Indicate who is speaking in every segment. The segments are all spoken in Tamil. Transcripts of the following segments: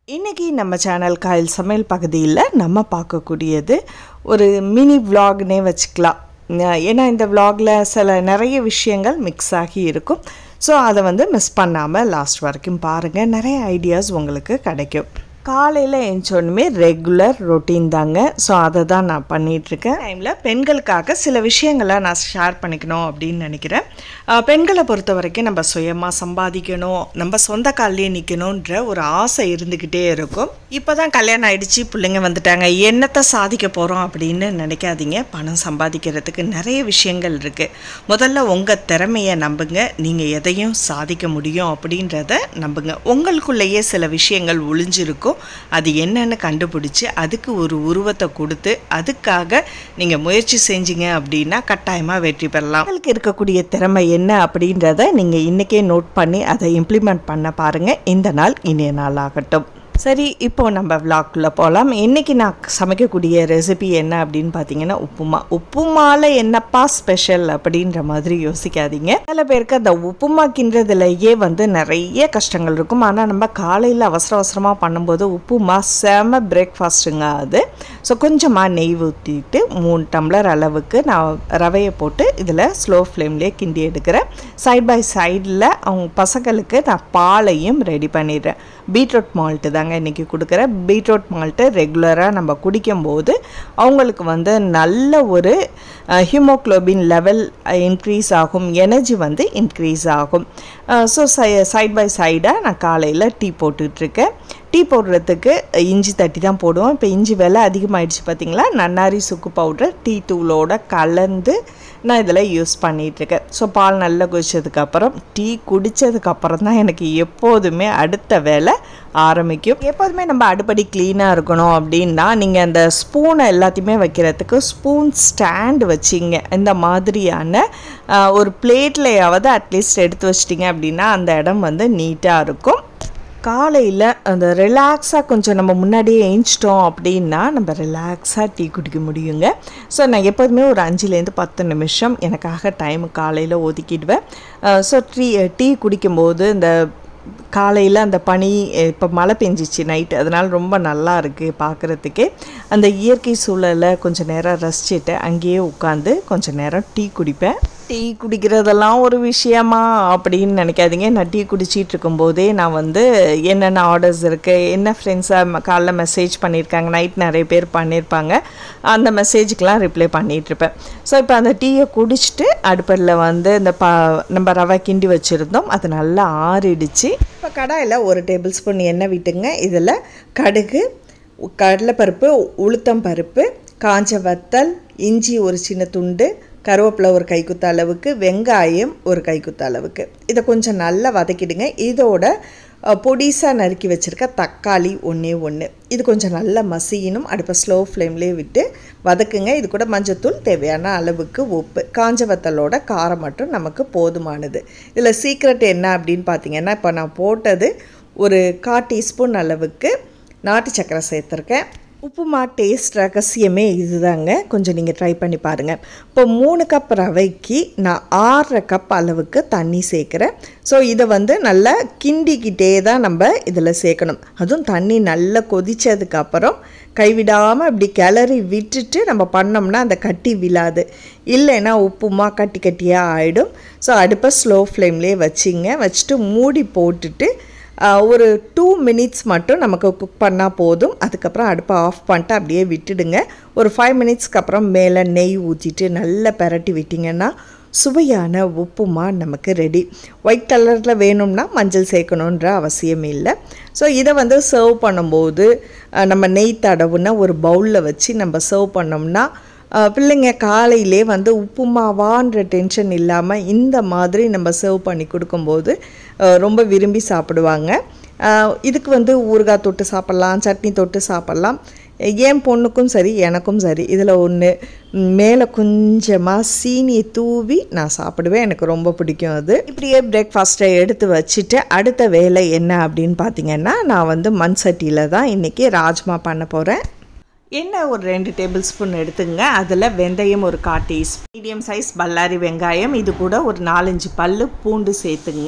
Speaker 1: இன்றைக்கி நம்ம சேனல் காயல் சமையல் பகுதியில் நம்ம பார்க்கக்கூடியது ஒரு மினி விலாக்னே வச்சுக்கலாம் அஹ் ஏன்னா இந்த விலாகில் சில நிறைய விஷயங்கள் மிக்ஸ் ஆகி இருக்கும் ஸோ அதை வந்து மிஸ் பண்ணாமல் லாஸ்ட் வரைக்கும் பாருங்கள் நிறைய ஐடியாஸ் உங்களுக்கு கிடைக்கும் காலையில் எழுந்தோடனே ரெகுலர் ரொட்டீன் தாங்க ஸோ அதை தான் நான் பண்ணிகிட்ருக்கேன் டைமில் பெண்களுக்காக சில விஷயங்களை நான் ஷேர் பண்ணிக்கணும் அப்படின்னு நினைக்கிறேன் அஹ் பெண்களை பொறுத்த வரைக்கும் நம்ம சுயமாக சம்பாதிக்கணும் நம்ம சொந்த கால்லேயே நிற்கணுன்ற ஒரு ஆசை இருந்துக்கிட்டே இருக்கும் இப்போ தான் கல்யாணம் ஆயிடுச்சு பிள்ளைங்க வந்துட்டாங்க என்னத்தை சாதிக்க போகிறோம் அப்படின்னு நினைக்காதீங்க பணம் சம்பாதிக்கிறதுக்கு நிறைய விஷயங்கள் இருக்குது முதல்ல உங்கள் திறமையை நம்புங்க நீங்கள் எதையும் சாதிக்க முடியும் அப்படின்றத நம்புங்க உங்களுக்குள்ளேயே சில விஷயங்கள் ஒளிஞ்சிருக்கும் அது என்னன்னு கண்டுபிடிச்சி அதுக்கு ஒரு உருவத்தை கொடுத்து அதுக்காக நீங்கள் முயற்சி செஞ்சீங்க அப்படின்னா கட்டாயமாக வெற்றி பெறலாம் உங்களுக்கு இருக்கக்கூடிய திறமை என்ன அப்படின்றத நீங்கள் இன்றைக்கே நோட் பண்ணி அதை இம்ப்ளிமெண்ட் பண்ண பாருங்கள் இந்த நாள் இனிய நாள் ஆகட்டும் சரி இப்போ நம்ம விளாக்குள்ளே போகலாம் இன்றைக்கி நான் சமைக்கக்கூடிய ரெசிபி என்ன அப்படின்னு பார்த்தீங்கன்னா உப்புமா உப்புமாவில் என்னப்பா ஸ்பெஷல் அப்படின்ற மாதிரி யோசிக்காதீங்க சில பேருக்கு அந்த உப்புமா கிண்டுறதுலையே வந்து நிறைய கஷ்டங்கள் இருக்கும் ஆனால் நம்ம காலையில் அவசர அவசரமாக பண்ணும்போது உப்புமா செம பிரேக்ஃபாஸ்ட்டுங்க அது ஸோ கொஞ்சமாக நெய் ஊற்றிட்டு மூணு டம்ளர் அளவுக்கு நான் ரவையை போட்டு இதில் ஸ்லோ ஃப்ளேம்லேயே கிண்டி எடுக்கிறேன் சைட் பை சைடில் அவங்க பசங்களுக்கு நான் பாலையும் ரெடி பண்ணிடுறேன் பீட்ரூட் மால்ட்டு தாங்க இன்றைக்கி கொடுக்குறேன் பீட்ரூட் மால்ட்டு ரெகுலராக நம்ம குடிக்கும்போது அவங்களுக்கு வந்து நல்ல ஒரு ஹியூமோக்ளோபின் லெவல் இன்க்ரீஸ் ஆகும் எனர்ஜி வந்து இன்க்ரீஸ் ஆகும் ஸோ சை சைட் பை சைடாக நான் காலையில் டீ போட்டுட்ருக்கேன் டீ போடுறதுக்கு இஞ்சி தட்டி தான் போடுவோம் இப்போ இஞ்சி விலை அதிகமாகிடுச்சு பார்த்தீங்களா நன்னாரி சுக்கு பவுடர் டீ தூளோட கலந்து நான் இதில் யூஸ் பண்ணிகிட்ருக்கேன் ஸோ பால் நல்லா குடித்ததுக்கப்புறம் டீ குடித்ததுக்கப்புறம் தான் எனக்கு எப்போதுமே அடுத்த வேலை ஆரம்பிக்கும் எப்போதுமே நம்ம அடுப்படி க்ளீனாக இருக்கணும் அப்படின்னா நீங்கள் அந்த ஸ்பூனை எல்லாத்தையுமே வைக்கிறதுக்கு ஸ்பூன் ஸ்டாண்ட் வச்சிங்க இந்த மாதிரியான ஆஹ், ஒரு பிளேட்லையாவது அட்லீஸ்ட் எடுத்து வச்சிட்டிங்க அப்படின்னா அந்த இடம் வந்து நீட்டாக இருக்கும் காலையில் அந்த ரிலாக்ஸாக கொஞ்சம் நம்ம முன்னாடியே ஏஞ்சிட்டோம் அப்படின்னா நம்ம ரிலாக்ஸாக டீ குடிக்க முடியுங்க ஸோ நான் எப்போதுமே ஒரு அஞ்சுலேருந்து பத்து நிமிஷம் எனக்காக டைம் காலையில் ஒதுக்கிடுவேன் ஸோ டீ டீ குடிக்கும்போது இந்த காலையில் அந்த பனி இப்போ மழை பெஞ்சிச்சு நைட் அதனால் ரொம்ப நல்லா இருக்குது பார்க்குறதுக்கே அந்த இயற்கை சூழலை கொஞ்சம் நேரம் ரசிச்சுட்டு அங்கேயே உட்காந்து கொஞ்சம் நேரம் டீ குடிப்பேன் டீ குடிக்கிறதெல்லாம் ஒரு விஷயமா அப்படின்னு நினைக்காதீங்க நான் டீ குடிச்சிட்டு இருக்கும்போதே நான் வந்து என்னென்ன ஆர்டர்ஸ் இருக்குது என்ன ஃப்ரெண்ட்ஸாக காலைல மெசேஜ் பண்ணியிருக்காங்க நைட் நிறைய பேர் பண்ணியிருப்பாங்க அந்த மெசேஜுக்கெலாம் ரிப்ளை பண்ணிகிட்ருப்பேன் ஸோ இப்போ அந்த டீயை குடிச்சிட்டு அடுப்பில் வந்து இந்த ப நம்ம ரவை கிண்டி வச்சுருந்தோம் அது நல்லா ஆறிடுச்சு இப்போ கடாயில் ஒரு டேபிள் ஸ்பூன் எண்ணெய் விட்டுங்க இதில் கடுகு கடலைப்பருப்பு உளுத்தம் பருப்பு காஞ்ச வத்தல் இஞ்சி ஒரு சின்ன துண்டு கருவேப்பிலை ஒரு கைக்குத்த அளவுக்கு வெங்காயம் ஒரு கைக்குத்த அளவுக்கு இதை கொஞ்சம் நல்லா வதக்கிடுங்க இதோட பொடிசாக நறுக்கி வச்சுருக்க தக்காளி ஒன்றே ஒன்று இது கொஞ்சம் நல்லா மசியணும் அடுப்பை ஸ்லோ ஃப்ளேம்லேயே விட்டு வதக்குங்க இது கூட மஞ்சத்தூள் தேவையான அளவுக்கு உப்பு காஞ்ச வத்தலோட காரம் மட்டும் நமக்கு போதுமானது இதில் சீக்ரெட் என்ன அப்படின்னு பார்த்தீங்கன்னா இப்போ நான் போட்டது ஒரு கால் டீஸ்பூன் அளவுக்கு நாட்டு சக்கரை சேர்த்துருக்கேன் உப்புமா டேஸ்ட் ரகசியமே இதுதாங்க கொஞ்சம் நீங்கள் ட்ரை பண்ணி பாருங்கள் இப்போ மூணு கப் ரவைக்கு நான் ஆறரை கப் அளவுக்கு தண்ணி சேர்க்குறேன் ஸோ இதை வந்து நல்லா கிண்டிக்கிட்டே தான் நம்ம இதில் சேர்க்கணும் அதுவும் தண்ணி நல்லா கொதித்ததுக்கப்புறம் கைவிடாமல் இப்படி கிளறி விட்டுட்டு நம்ம பண்ணோம்னா அந்த கட்டி விழாது இல்லைன்னா உப்புமா கட்டி கட்டியாக ஆகிடும் ஸோ அடுப்பை ஸ்லோ ஃப்ளேம்லேயே வச்சிங்க வச்சுட்டு மூடி போட்டுட்டு ஆஹ், ஒரு டூ மினிட்ஸ் மட்டும் நமக்கு குக் பண்ணால் போதும் அதுக்கப்புறம் அடுப்பை ஆஃப் பண்ணிட்டு அப்படியே விட்டுடுங்க ஒரு ஃபைவ் மினிட்ஸ்க்கு அப்புறம் மேலே நெய் ஊற்றிட்டு நல்லா பெரட்டி விட்டிங்கன்னா சுவையான உப்புமா நமக்கு ரெடி ஒயிட் கலரில் வேணும்னா மஞ்சள் சேர்க்கணுன்ற அவசியம் இல்லை ஸோ இதை வந்து சர்வ் பண்ணும்போது ஆஹ், நம்ம நெய் தடவுன ஒரு பவுலில் வச்சு நம்ம சர்வ் பண்ணோம்னா ஆஹ் பிள்ளைங்க காலையிலே வந்து உப்புமாவான்ற டென்ஷன் இல்லாமல் இந்த மாதிரி நம்ம சர்வ் பண்ணி கொடுக்கும்போது ஆஹ் ரொம்ப விரும்பி சாப்பிடுவாங்க ஆஹ் இதுக்கு வந்து ஊறுகாய் தொட்டு சாப்பிட்லாம் சட்னி தொட்டு சாப்பிட்லாம் என் பொண்ணுக்கும் சரி எனக்கும் சரி இதில் ஒன்று மேலே கொஞ்சமாக சீனியை தூவி நான் சாப்பிடுவேன் எனக்கு ரொம்ப பிடிக்கும் அது இப்படியே பிரேக்ஃபாஸ்ட்டை எடுத்து வச்சுட்டு அடுத்த வேலை என்ன அப்படின்னு பார்த்தீங்கன்னா நான் வந்து மண் சட்டியில் தான் இன்றைக்கி ராஜ்மா பண்ண போகிறேன் எண்ணெய் ஒரு ரெண்டு டேபிள் ஸ்பூன் எடுத்துங்க அதில் வெந்தயம் ஒரு கால் டீஸ் மீடியம் சைஸ் பல்லாரி வெங்காயம் இது கூட ஒரு நாலஞ்சு பல்லு பூண்டு சேர்த்துங்க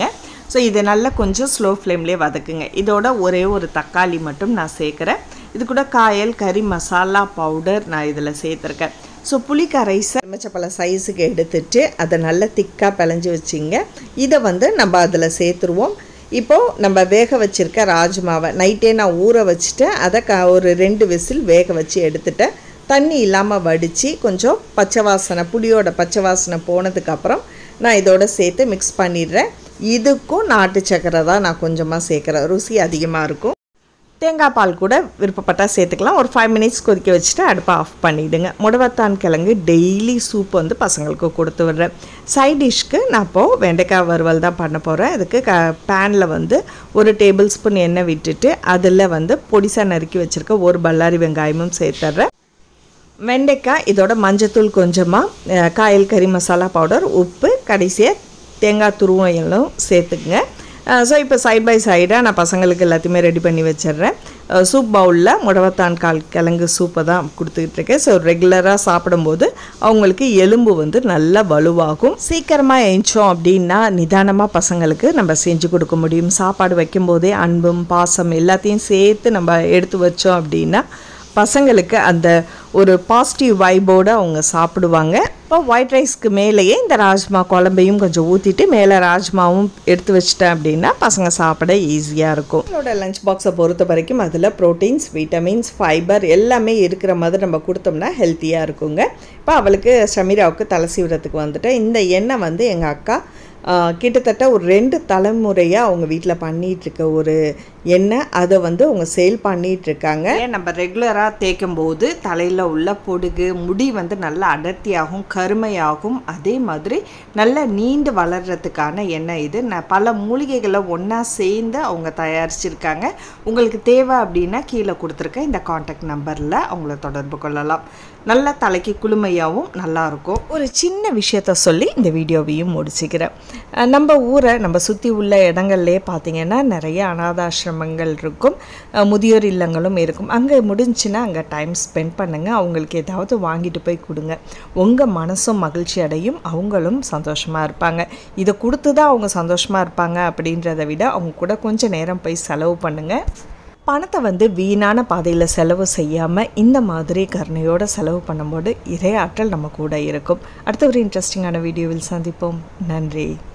Speaker 1: ஸோ இதை நல்லா கொஞ்சம் ஸ்லோ ஃப்ளேம்லேயே வதக்குங்க இதோட ஒரே ஒரு தக்காளி மட்டும் நான் சேர்க்குறேன் இது கூட காயல் கறி மசாலா பவுடர் நான் இதில் சேர்த்துருக்கேன் ஸோ புளி கரைசை எலுமிச்சப்பழ சைஸுக்கு எடுத்துட்டு அதை நல்லா திக்காக பிழைஞ்சி வச்சிங்க இதை வந்து நம்ம அதில் சேர்த்துருவோம் இப்போது நம்ம வேக வச்சுருக்க ராஜ்மாவை நைட்டே நான் ஊற வச்சுட்டேன் அதை க ஒரு ரெண்டு விசில் வேக வச்சு எடுத்துட்டேன் தண்ணி இல்லாமல் வடித்து கொஞ்சம் பச்சை வாசனை புளியோட பச்சை வாசனை போனதுக்கப்புறம் நான் இதோட சேர்த்து மிக்ஸ் பண்ணிடுறேன் இதுக்கும் நாட்டு சக்கரை தான் நான் கொஞ்சமாக சேர்க்குறேன் ருசி அதிகமாக இருக்கும் தேங்காய் பால் கூட விருப்பப்பட்டால் சேர்த்துக்கலாம் ஒரு ஃபைவ் மினிட்ஸ் கொதிக்க வச்சுட்டு அடுப்பை ஆஃப் பண்ணிவிடுங்க முடவத்தான் கிழங்கு டெய்லி சூப் வந்து பசங்களுக்கு கொடுத்து விடுறேன் சைட் டிஷ்க்கு நான் இப்போது வெண்டைக்காய் வறுவல் தான் பண்ண போகிறேன் அதுக்கு க பேனில் வந்து ஒரு டேபிள் ஸ்பூன் எண்ணெய் விட்டுட்டு அதில் வந்து பொடிசாக நறுக்கி வச்சுருக்க ஒரு பல்லாரி வெங்காயமும் சேர்த்துட்றேன் வெண்டைக்காய் இதோட மஞ்சத்தூள் கொஞ்சமாக காயல் கறி மசாலா பவுடர் உப்பு கடைசியாக தேங்காய் துருவம் சேர்த்துக்குங்க ஸோ இப்போ சைட் பை சைடாக நான் பசங்களுக்கு எல்லாத்தையுமே ரெடி பண்ணி வச்சிடுறேன் சூப் பவுலில் முடவத்தான் கால் கிழங்கு சூப்பை தான் கொடுத்துக்கிட்டு இருக்கேன் ஸோ ரெகுலராக சாப்பிடும்போது அவங்களுக்கு எலும்பு வந்து நல்லா வலுவாகும் சீக்கிரமாக எழுந்தோம் அப்படின்னா நிதானமாக பசங்களுக்கு நம்ம செஞ்சு கொடுக்க முடியும் சாப்பாடு வைக்கும்போதே அன்பும் பாசம் எல்லாத்தையும் சேர்த்து நம்ம எடுத்து வச்சோம் அப்படின்னா பசங்களுக்கு அந்த ஒரு பாசிட்டிவ் வைபோடு அவங்க சாப்பிடுவாங்க இப்போ ஒயிட் ரைஸ்க்கு மேலேயே இந்த ராஜ்மா குழம்பையும் கொஞ்சம் ஊற்றிட்டு மேலே ராஜ்மாவும் எடுத்து வச்சிட்டேன் அப்படின்னா பசங்க சாப்பிட ஈஸியாக இருக்கும் என்னோட லஞ்ச் பாக்ஸை பொறுத்த வரைக்கும் அதில் ப்ரோட்டீன்ஸ் விட்டமின்ஸ் ஃபைபர் எல்லாமே இருக்கிற மாதிரி நம்ம கொடுத்தோம்னா ஹெல்த்தியாக இருக்குங்க இப்போ அவளுக்கு ஷமீராவுக்கு தலை சீவுறதுக்கு வந்துட்டு இந்த எண்ணெய் வந்து எங்கள் அக்கா கிட்டத்தட்ட ஒரு ரெண்டு தலைமுறையாக அவங்க வீட்டில் பண்ணிகிட்ருக்க ஒரு எண்ணெய் அதை வந்து அவங்க சேல் பண்ணிகிட்ருக்காங்க நம்ம ரெகுலராக தேய்க்கும் போது தலையில் உள்ள பொடுகு முடி வந்து நல்லா அடர்த்தியாகும் கருமையாகும் அதே மாதிரி நல்லா நீண்டு வளர்கிறதுக்கான எண்ணெய் இது நான் பல மூலிகைகளை ஒன்றா சேர்ந்து அவங்க தயாரிச்சிருக்காங்க உங்களுக்கு தேவை அப்படின்னா கீழே கொடுத்துருக்க இந்த காண்டாக்ட் நம்பரில் அவங்கள தொடர்பு கொள்ளலாம் நல்ல தலைக்கு குளுமையாகவும் நல்லாயிருக்கும் ஒரு சின்ன விஷயத்த சொல்லி இந்த வீடியோவையும் முடிச்சுக்கிறேன் நம்ம ஊரை நம்ம சுற்றி உள்ள இடங்கள்லே பார்த்திங்கன்னா நிறைய அனாதாசிரமங்கள் இருக்கும் முதியோர் இல்லங்களும் இருக்கும் அங்கே முடிஞ்சுன்னா அங்கே டைம் ஸ்பெண்ட் பண்ணுங்கள் அவங்களுக்கு ஏதாவது வாங்கிட்டு போய் கொடுங்க உங்கள் மனசும் மகிழ்ச்சி அடையும் அவங்களும் சந்தோஷமாக இருப்பாங்க இதை கொடுத்து தான் அவங்க சந்தோஷமாக இருப்பாங்க அப்படின்றத விட அவங்க கூட கொஞ்சம் நேரம் போய் செலவு பண்ணுங்கள் பணத்தை வந்து வீணான பாதையில் செலவு செய்யாமல் இந்த மாதிரி கருணையோடு செலவு பண்ணும்போது இறை ஆற்றல் நம்ம கூட இருக்கும் அடுத்த ஒரு இன்ட்ரெஸ்டிங்கான வீடியோவில் சந்திப்போம் நன்றி